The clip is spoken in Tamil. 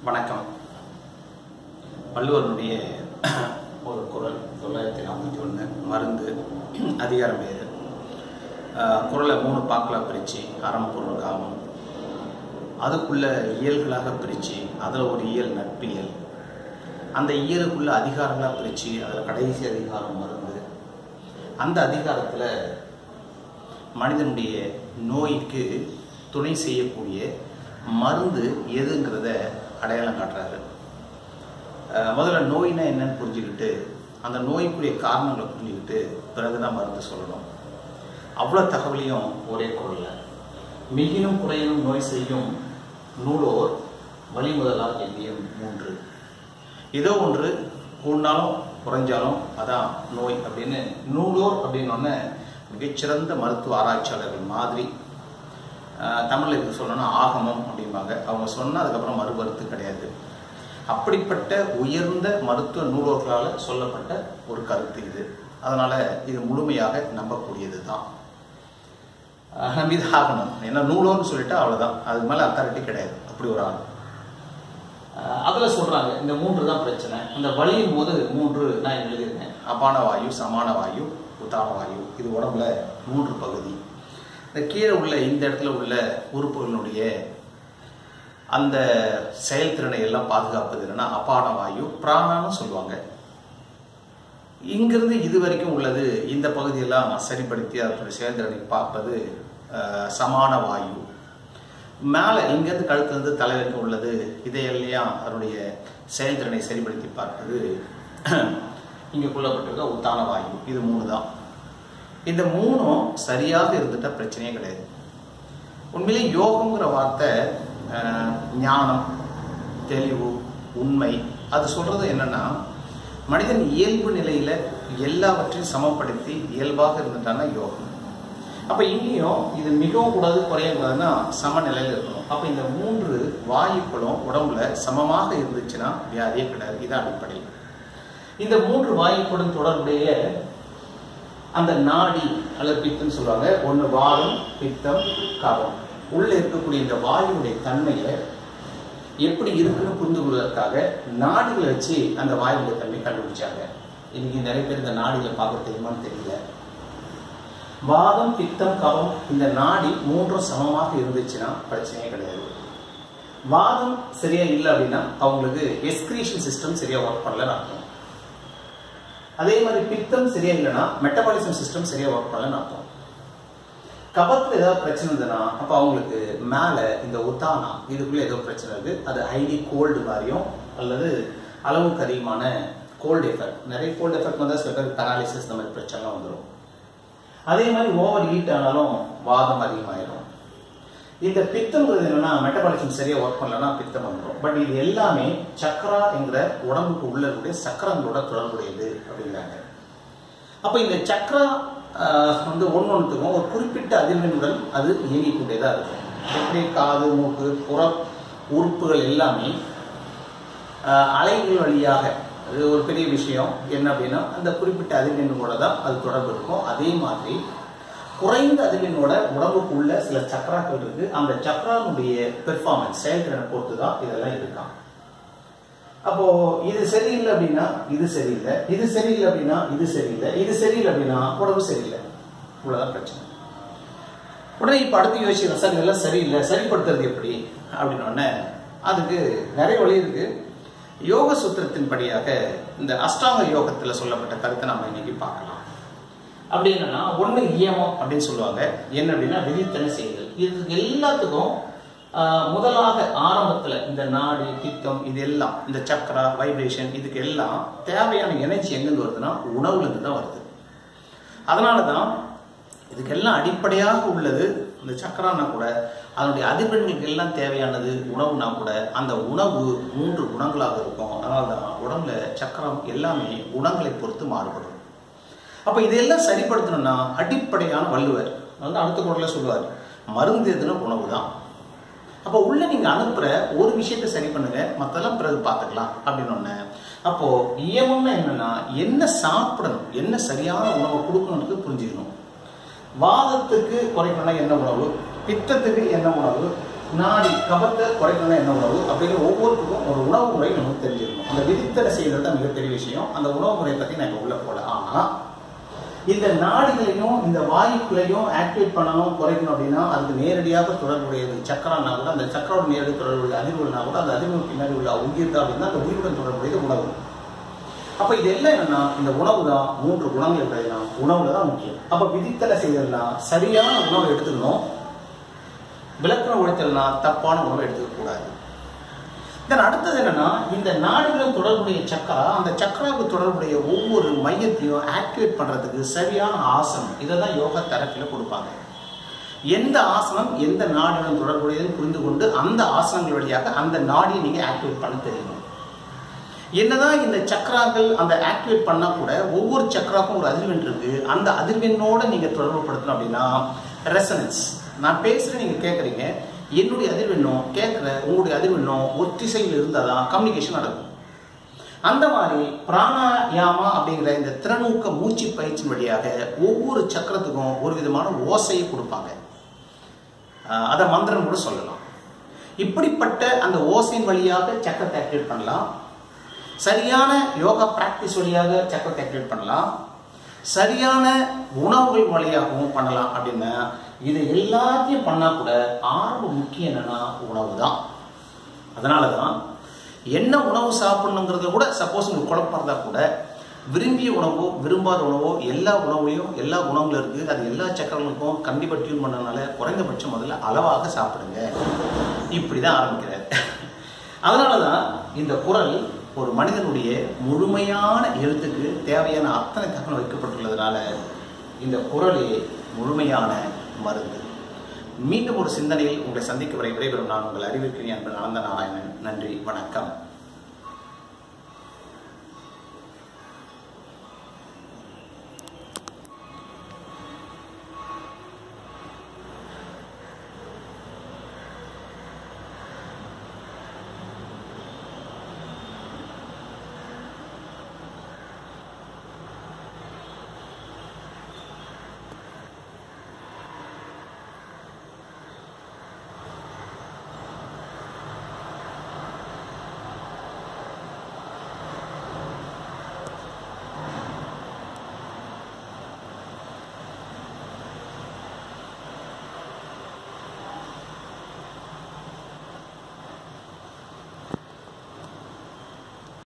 வணக்கம் வள்ளுவருடைய ஒரு குரல் தொள்ளாயிரத்தி நாற்பத்தி ஒன்று மருந்து அதிகாரம் வேறு ஆஹ் குரலை மூணு பாக்களாக பிரித்து அறம் பொருள் காமம் அதுக்குள்ள இயல்களாக பிரித்து அதில் ஒரு இயல் நட்பியல் அந்த இயலுக்குள்ள அதிகாரங்களாக பிரித்து அதில் கடைசி அதிகாரம் மருந்து அந்த அதிகாரத்தில் மனிதனுடைய நோய்க்கு துணை செய்யக்கூடிய மருந்து எதுங்கிறத அடையாளம் காட்டுறாரு அஹ் முதல்ல நோய்னா என்னன்னு புரிஞ்சுக்கிட்டு அந்த நோய்க்குரிய காரணங்களை புரிஞ்சுக்கிட்டு பிறகுதான் மருந்து சொல்லணும் அவ்வளோ தகவலையும் ஒரே குரல்ல மிகினும் குறையினும் நோய் செய்யும் நூலோர் வழிமுதலால் எண்ணியம் மூன்று ஏதோ ஒன்று கூடினாலும் குறைஞ்சாலும் அதான் நோய் அப்படின்னு நூலோர் அப்படின்னு மிகச்சிறந்த மருத்துவ ஆராய்ச்சியாளர்கள் மாதிரி ஆஹ் தமிழ்ல இதுக்கு சொல்லணும்னா ஆகமம் அப்படிம்பாங்க அவங்க சொன்னா அதுக்கப்புறம் மறுபருத்து கிடையாது அப்படிப்பட்ட உயர்ந்த மருத்துவ நூலோர்களால் சொல்லப்பட்ட ஒரு கருத்து இது அதனால இது முழுமையாக நம்பக்கூடியது தான் நம்பிதான் ஆகணும் ஏன்னா நூலோன்னு சொல்லிட்டு அவ்வளவுதான் அதுக்கு மேல அத்தாரிட்டி கிடையாது அப்படி ஒரு ஆள் ஆஹ் அதுல சொல்றாங்க இந்த மூன்று தான் பிரச்சனை அந்த வலியின் போது மூன்று நான் எழுதியிருக்கேன் அபான வாயு சமான வாயு உத்தான வாயு இது உடம்புல மூன்று பகுதி இந்த கீழே உள்ள இந்த இடத்துல உள்ள உறுப்புகளினுடைய அந்த செயல்திறனை எல்லாம் பாதுகாப்பது என்னன்னா அபான வாயு பிராணான்னு சொல்லுவாங்க இங்கிருந்து இது வரைக்கும் உள்ளது இந்த பகுதியெல்லாம் சரிப்படுத்தி அதனுடைய செயல்திறனை பார்ப்பது அஹ், சமான வாயு மேலே இங்கேருந்து கழுத்துலேருந்து தலை வரைக்கும் உள்ளது இதையெல்லாம் அதனுடைய செயல்திறனை சரிப்படுத்தி பார்ப்பது இங்கே கொள்ளப்பட்டிருக்க உத்தான வாயு இது மூணு தான் இந்த மூணும் சரியாக இருந்துட்டா பிரச்சனையே கிடையாது உண்மையிலே யோகங்கிற வார்த்தை அஹ், ஞானம் தெளிவு உண்மை அது சொல்றது என்னன்னா மனிதன் இயல்பு நிலையில எல்லாவற்றையும் சமப்படுத்தி இயல்பாக இருந்துட்டான்னா யோகம் அப்ப இங்கேயும் இது மிகவும் கூடாது குறையவும் கூடாதுன்னா சமநிலையில இருக்கணும் அப்ப இந்த மூன்று வாயுக்களும் உடம்புல சமமாக இருந்துச்சுன்னா வியாதியே கிடையாது இது அடிப்படை இந்த மூன்று வாயுக்களுடன் தொடர்புடைய அந்த நாடி அல்லது பித்தம் சொல்லுவாங்க ஒண்ணு வாதம் பித்தம் கபம் உள்ள இருக்கக்கூடிய இந்த வாயுடைய தன்மையை எப்படி இருக்குன்னு புரிந்து கொள்வதற்காக நாடிகளை வச்சு அந்த வாயுடைய தன்மை கண்டுபிடிச்சாங்க இன்னைக்கு நிறைய பேர் இந்த நாடிகளை பார்க்க தெரியுமான்னு தெரியல வாதம் பித்தம் கபம் இந்த நாடி மூன்றும் சமமாக இருந்துச்சுன்னா பிரச்சனையே கிடையாது வாதம் சரியா இல்லை அப்படின்னா அவங்களுக்கு எஸ்கிரீஷன் சிஸ்டம் சரியா ஒர்க் பண்ணலன்னு அர்த்தம் அதே மாதிரி பித்தம் சரியா இல்லைன்னா மெட்டபாலிசம் சிஸ்டம் சரியா ஒர்க் பண்ணலன்னு அர்த்தம் கபத்துல ஏதாவது பிரச்சனை இருந்ததுன்னா அப்ப அவங்களுக்கு மேல இந்த உத்தானா இதுக்குள்ள ஏதோ பிரச்சனை இருக்கு அது ஹைலி கோல்டு மாதிரியும் அல்லது அளவுக்கு அதிகமான கோல்டு எஃபெக்ட் நிறைய கோல்டு எஃபெக்ட் வந்தா சில பேர் பேராலிசிஸ் இந்த மாதிரி பிரச்சனைலாம் வந்துடும் அதே மாதிரி ஓவர் ஹீட் ஆனாலும் வாதம் அதிகமாயிடும் இந்த பித்தம்ங்கிறது என்னன்னா மெட்டபாலிசம் சரியா ஒர்க் பண்ணலன்னா பித்தம் வந்துடும் பட் இது எல்லாமே சக்கரா என்கிற உடம்புக்கு உள்ள இருக்கக்கூடிய சக்கரங்களோட தொடர்புடையது அப்படிங்கிறாங்க அப்ப இந்த சக்கரா ஆஹ், வந்து ஒன்னொன்றுக்கும் ஒரு குறிப்பிட்ட அதிர்வெண்ணுடன் அது இயங்கிக்கொண்டேதா இருக்கும் எப்படி காது மூக்கு புற உறுப்புகள் எல்லாமே ஆஹ், அலைகள் வழியாக அது ஒரு பெரிய விஷயம் என்ன அப்படின்னா அந்த குறிப்பிட்ட அதிர்வெண்ணோட தான் அது தொடர்பு இருக்கும் அதே மாதிரி குறைந்த அதிர்வெண்ணோட உடம்புக்குள்ள சில சக்கராக்கள் இருக்கு அந்த சக்கரானுடைய பெர்ஃபார்மன்ஸ் செயல்திறனை பொறுத்து தான் இதெல்லாம் இருக்கான் அப்போ இது சரியில்லை அப்படின்னா இது சரியில்லை இது சரியில்லை அப்படின்னா இது சரியில்லை இது சரியில்லை அப்படின்னா உடம்பு சரியில்லை இவ்வளவுதான் பிரச்சனை உடனே இப்ப அடுத்து யோசிக்கிறேன் சார் இதெல்லாம் சரியில்லை சரிப்படுத்துறது எப்படி அப்படின்னு உடனே அதுக்கு நிறைய வழி இருக்கு யோக சூத்திரத்தின்படியாக இந்த அஷ்டாங்க யோகத்துல சொல்லப்பட்ட கருத்தை நம்ம இன்னைக்கு பார்க்கலாம் அப்படி என்னன்னா ஒண்ணு இயமம் அப்படின்னு சொல்லுவாங்க என்ன அப்படின்னா விதித்தனை செய்தல் இது எல்லாத்துக்கும் ஆஹ், முதலாக ஆரம்பத்துல இந்த நாடி பித்தம் இது எல்லாம் இந்த சக்கரா வைப்ரேஷன் இதுக்கு எல்லாம் தேவையான எனர்ஜி எங்கிருந்து வருதுன்னா உணவுல இருந்து தான் வருது அதனாலதான் இதுக்கெல்லாம் அடிப்படையாக உள்ளது இந்த சக்கரானா கூட அதனுடைய அதிர்வெண்களுக்கு எல்லாம் தேவையானது உணவுனா கூட அந்த உணவு மூன்று குணங்களாக இருக்கும் அதனால தான் உடம்புல சக்கரம் எல்லாமே குணங்களை பொறுத்து மாறுபடும் அப்ப இதெல்லாம் சரிப்படுத்தணும்னா அடிப்படையான வள்ளுவர் வந்து அடுத்த குரல்ல சொல்லுவார் மருந்து எதுனா உணவு தான் அப்போ உள்ள நீங்க அனுப்புற ஒரு விஷயத்தை சரி பண்ணுங்க மத்தெல்லாம் பிறகு பார்த்துக்கலாம் அப்படின்னு ஒண்ணு அப்போ இயமம்னா என்னன்னா என்ன சாப்பிடணும் என்ன சரியான உணவை கொடுக்கணும்னு புரிஞ்சுக்கணும் வாதத்துக்கு குறைக்கணும்னா என்ன உணவு பித்தத்துக்கு என்ன உணவு நாடி கபத்தை குறைக்கணும் என்ன உணவு அப்படின்னு ஒவ்வொருத்தருக்கும் ஒரு உணவு முறை நமக்கு தெரிஞ்சிருக்கும் அந்த விதித்தலை செய்யறது தான் மிகப்பெரிய விஷயம் அந்த உணவு முறையை பத்தி நான் இங்க உள்ள போல ஆனா இந்த நாடுகளையும் இந்த வாயுக்களையும் ஆக்டிவேட் பண்ணணும் குறைக்கணும் அப்படின்னா அதுக்கு நேரடியாக தொடர்புடையது சக்கரம்னா கூட அந்த சக்கரோட நேரடி தொடர்புடைய அதிர்வுனா கூட அந்த அதிர்வு பின்னாடி உள்ள உயிர் தான் அப்படின்னா அந்த உயிருடன் தொடர்புடையது உணவு அப்ப இது எல்லாம் என்னன்னா இந்த உணவு தான் மூன்று குணங்கள் இருக்கிறதுனா உணவுல தான் முக்கியம் அப்ப விதித்தலை செய்யறதுனா சரியான உணவை எடுத்துக்கணும் விளக்கண உழைத்தல்னா தப்பான உணவை எடுத்துக்க கூடாது தென் அடுத்தது என்னன்னா இந்த நாடுகளும் தொடர்புடைய சக்கரா அந்த சக்கராவுக்கு தொடர்புடைய ஒவ்வொரு மையத்தையும் ஆக்டிவேட் பண்றதுக்கு சரியான ஆசனம் இதை தான் யோகா தெரப்பியில் கொடுப்பாங்க எந்த ஆசனம் எந்த நாடுகளும் தொடர்புடையதுன்னு புரிந்து கொண்டு அந்த ஆசனங்கள் வழியாக அந்த நாடியை நீங்க ஆக்டிவேட் பண்ண தெரியணும் என்னதான் இந்த சக்கராக்கள் அந்த ஆக்டிவேட் பண்ணா கூட ஒவ்வொரு சக்கராக்கும் ஒரு அதிர்வெண் இருக்கு அந்த அதிர்வெண்ணோட நீங்க தொடர்பு படுத்தணும் அப்படின்னா ரெசனன்ஸ் நான் பேசுறேன் நீங்க கேட்குறீங்க என்னுடைய அதிர்வெண்ணும் கேட்குற உங்களுடைய அதிர்வெண்ணும் ஒத்திசையில் இருந்தால் தான் கம்யூனிகேஷன் நடக்கும் அந்த மாதிரி பிராணாயாமா அப்படிங்கிற இந்த திறனூக்க மூச்சு பயிற்சியின் வழியாக ஒவ்வொரு சக்கரத்துக்கும் ஒரு விதமான ஓசையை கொடுப்பாங்க ஆஹ் அதை மந்திரம் கூட சொல்லலாம் இப்படிப்பட்ட அந்த ஓசையின் வழியாக சக்கரத்தை ஆக்டிவேட் பண்ணலாம் சரியான யோகா பிராக்டிஸ் வழியாக சக்கரத்தை ஆக்டிவேட் பண்ணலாம் சரியான உணவுகள் வழியாகவும் பண்ணலாம் அப்படின்னா இது எல்லாத்தையும் பண்ணா கூட ஆரம்ப முக்கியம் என்னன்னா உணவு தான் அதனால தான் என்ன உணவு சாப்பிடணுங்கிறத கூட சப்போஸ் உங்களுக்கு குழப்பம் இருந்தால் கூட விரும்பிய உணவோ விரும்பாத உணவோ எல்லா உணவுலையும் எல்லா குணங்களும் இருக்குது அது எல்லா சக்கரங்களுக்கும் கண்டிப்பாக டியூன் பண்ணனால குறைந்தபட்சம் முதல்ல அளவாக சாப்பிடுங்க இப்படி தான் ஆரம்பிக்கிறார் அதனால தான் இந்த குரல் ஒரு மனிதனுடைய முழுமையான எழுத்துக்கு தேவையான அத்தனை தகவல் வைக்கப்பட்டுள்ளதுனால இந்த குரலே முழுமையான மருந்து மீண்டும் ஒரு சிந்தனையில் உங்களை சந்திக்க வரை விடைபெறும் நான் உங்கள் அறிவிக்கிறேன் அன்பு ஆனந்த நாராயணன் நன்றி வணக்கம்